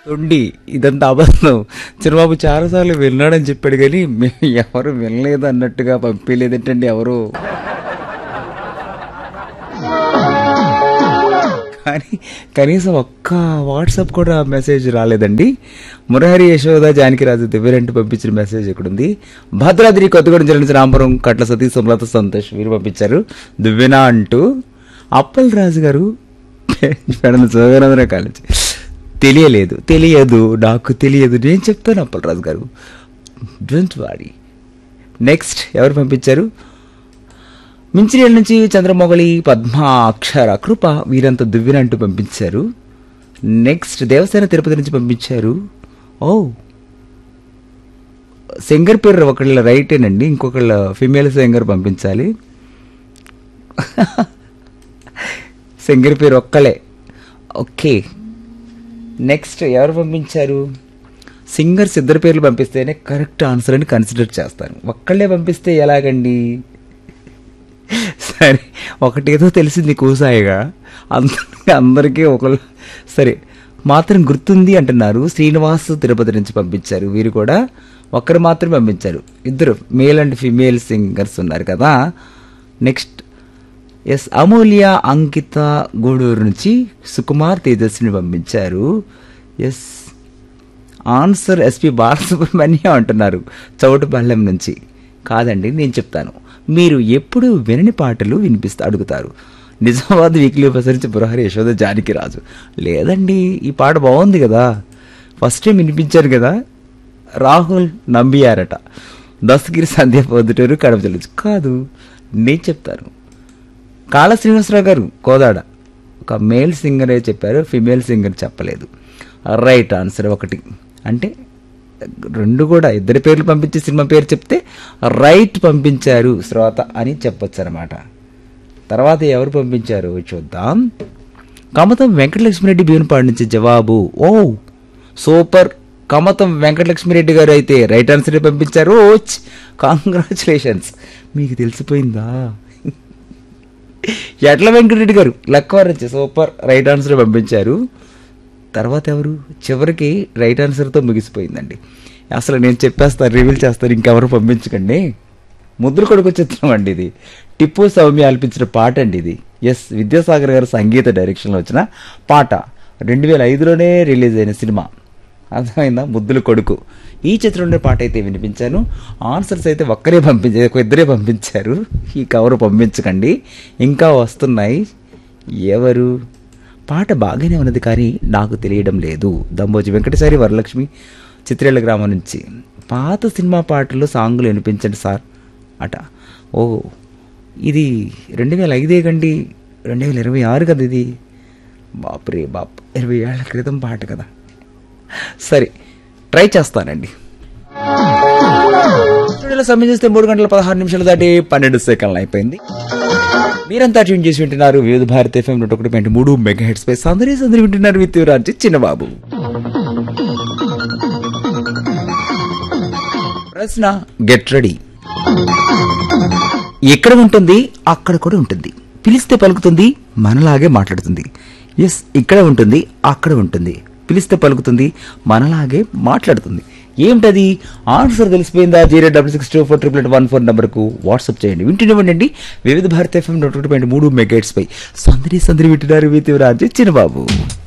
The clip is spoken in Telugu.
తొండి ఇదంతా అబద్ధం చిరబాబు చాలాసార్లు విన్నాడని చెప్పాడు కానీ మేము ఎవరు వినలేదు అన్నట్టుగా పంపించలేదేంటండి ఎవరు కానీ కనీసం ఒక్క వాట్సాప్ కూడా మెసేజ్ రాలేదండి మురహరి యశోద జానకిరాజు దివ్యరంటి పంపించిన మెసేజ్ ఇక్కడ ఉంది భద్రాద్రి కొత్తగూడెం జిల్లా నుంచి రాంపురం కట్ల సతీష్ సుమలత సంతోష్ వీరు పంపించారు దివ్యనా అంటూ అప్పల్ రాజు గారు పెడన శివగానందరావు కాలేజ్ తెలియలేదు తెలియదు నాకు తెలియదు నేను చెప్తాను అప్పల్ రాజు గారు డోంట్ వాడి నెక్స్ట్ ఎవరు పంపించారు మించిరేళ్ళ నుంచి చంద్రమొగలి పద్మ అక్షర కృప వీరంతా దువ్వినంటూ పంపించారు నెక్స్ట్ దేవసేన తిరుపతి నుంచి పంపించారు ఓ సింగర్ పేరు ఒకళ్ళ రైటేనండి ఇంకొకళ్ళ ఫిమేల్ సింగర్ పంపించాలి సింగర్ పేరు ఒక్కలే ఓకే నెక్స్ట్ ఎవరు పంపించారు సింగర్స్ ఇద్దరు పేర్లు పంపిస్తేనే కరెక్ట్ ఆన్సర్ అని కన్సిడర్ చేస్తాను ఒక్కళ్ళే పంపిస్తే ఎలాగండి సరే ఒకటేదో తెలిసింది కూసాయిగా అందరికీ అందరికీ ఒకళ్ళు సరే మాత్రం గుర్తుంది అంటున్నారు శ్రీనివాస్ తిరుపతి నుంచి పంపించారు వీరు కూడా ఒక్కరు మాత్రం పంపించారు ఇద్దరు మేల్ అండ్ ఫిమేల్ సింగర్స్ ఉన్నారు కదా నెక్స్ట్ ఎస్ అమూల్య అంకిత గూడూరు నుంచి సుకుమార్ తేజస్విని పంపించారు ఎస్ ఆన్సర్ ఎస్పి బాలసుబ్రహ్మణ్యం అంటున్నారు చౌటుపల్లెం నుంచి కాదండి నేను చెప్తాను మీరు ఎప్పుడు వినని పాటలు వినిపిస్తూ అడుగుతారు నిజామాబాద్ వీక్లీ ప్రసరించి బృహరి యశోద జానకి రాజు లేదండి ఈ పాట బాగుంది కదా ఫస్ట్ టైం వినిపించారు కదా రాహుల్ నంబియారట దస్తగిరి సంధ్య పొద్దుటూరు కడప జిల్లా కాదు నేను చెప్తాను కాళ శ్రీనివాసరావు గారు కోదాడ ఒక మేల్ సింగరే చెప్పారు ఫిమేల్ సింగర్ చెప్పలేదు రైట్ ఆన్సర్ ఒకటి అంటే రెండు కూడా ఇద్దరి పేర్లు పంపించి సినిమా పేరు చెప్తే రైట్ పంపించారు శ్రోత అని చెప్పొచ్చు అనమాట తర్వాత ఎవరు పంపించారు చూద్దాం కమతం వెంకటలక్ష్మిరెడ్డి భీవనపాడు నుంచి జవాబు ఓ సూపర్ కమతం వెంకటలక్ష్మిరెడ్డి గారు అయితే రైట్ ఆన్సర్ పంపించారు కాంగ్రాచులేషన్స్ మీకు తెలిసిపోయిందా ఎట్ల వెంకటరెడ్డి గారు లక్కవారు వచ్చి సూపర్ రైట్ ఆన్సర్ పంపించారు తర్వాత ఎవరు చివరికి రైట్ ఆన్సర్తో ముగిసిపోయిందండి అసలు నేను చెప్పేస్తాను రివీల్ చేస్తాను ఇంకెవరు పంపించకండి ముద్ర కొడుకు చిత్రం అండి ఇది టిప్పు సౌమ్య ఆలపించిన పాట అండి ఇది ఎస్ విద్యాసాగర్ గారు సంగీత డైరెక్షన్లో వచ్చిన పాట రెండు వేల ఐదులోనే రిలీజ్ అయిన సినిమా అర్థమైందా ముద్దుల కొడుకు ఈ చిత్రంలో పాట అయితే వినిపించాను ఆన్సర్స్ అయితే ఒక్కరే పంపించారు ఒక ఇద్దరే పంపించారు ఈ కవర్ పంపించకండి ఇంకా వస్తున్నాయి ఎవరు పాట బాగానే ఉన్నది కానీ నాకు తెలియడం లేదు దంబోజి వెంకటసారి వరలక్ష్మి చిత్రేళ్ల గ్రామం నుంచి పాత సినిమా పాటలు సాంగులు వినిపించండి సార్ అట ఓ ఇది రెండు వేల ఐదే కండి రెండు వేల ఇరవై ఆరు కదా ఇది బాప్రే బాప్ ఇరవై ఏళ్ల క్రితం పాట కదా సరే ట్రై చేస్తానండి స్టూడియోలో సమయం చేస్తే మూడు గంటల పదహారు నిమిషాలు దాటి పన్నెండు సెకండ్లు అయిపోయింది మీరంతా ట్యూన్ చేసి వింటున్నారు వివిధ భారత ఎఫ్ఎం నూట ఒకటి పాయింట్ మూడు మెగా హెడ్స్ పై సందరి సందరి వింటున్నారు విత్ రాజు చిన్నబాబు ప్రశ్న గెట్ రెడీ ఎక్కడ ఉంటుంది అక్కడ కూడా ఉంటుంది పిలిస్తే పలుకుతుంది మనలాగే మాట్లాడుతుంది ఎస్ ఇక్కడ ఉంటుంది అక్కడ ఉంటుంది పిలిస్తే పలుకుతుంది మనలాగే మాట్లాడుతుంది ఏమిటది ఆన్సర్ తెలిసిపోయిందా zero double six two four triple eight one four నెంబర్కు వాట్సాప్ చేయండి వింటున్నామండి వివిధ భారత ఎఫ్ఎం నూట ఒకటి పాయింట్ మూడు మెగాట్స్ పై సందరి సందరి వింటున్నారు వీతి రాజు చిన్నబాబు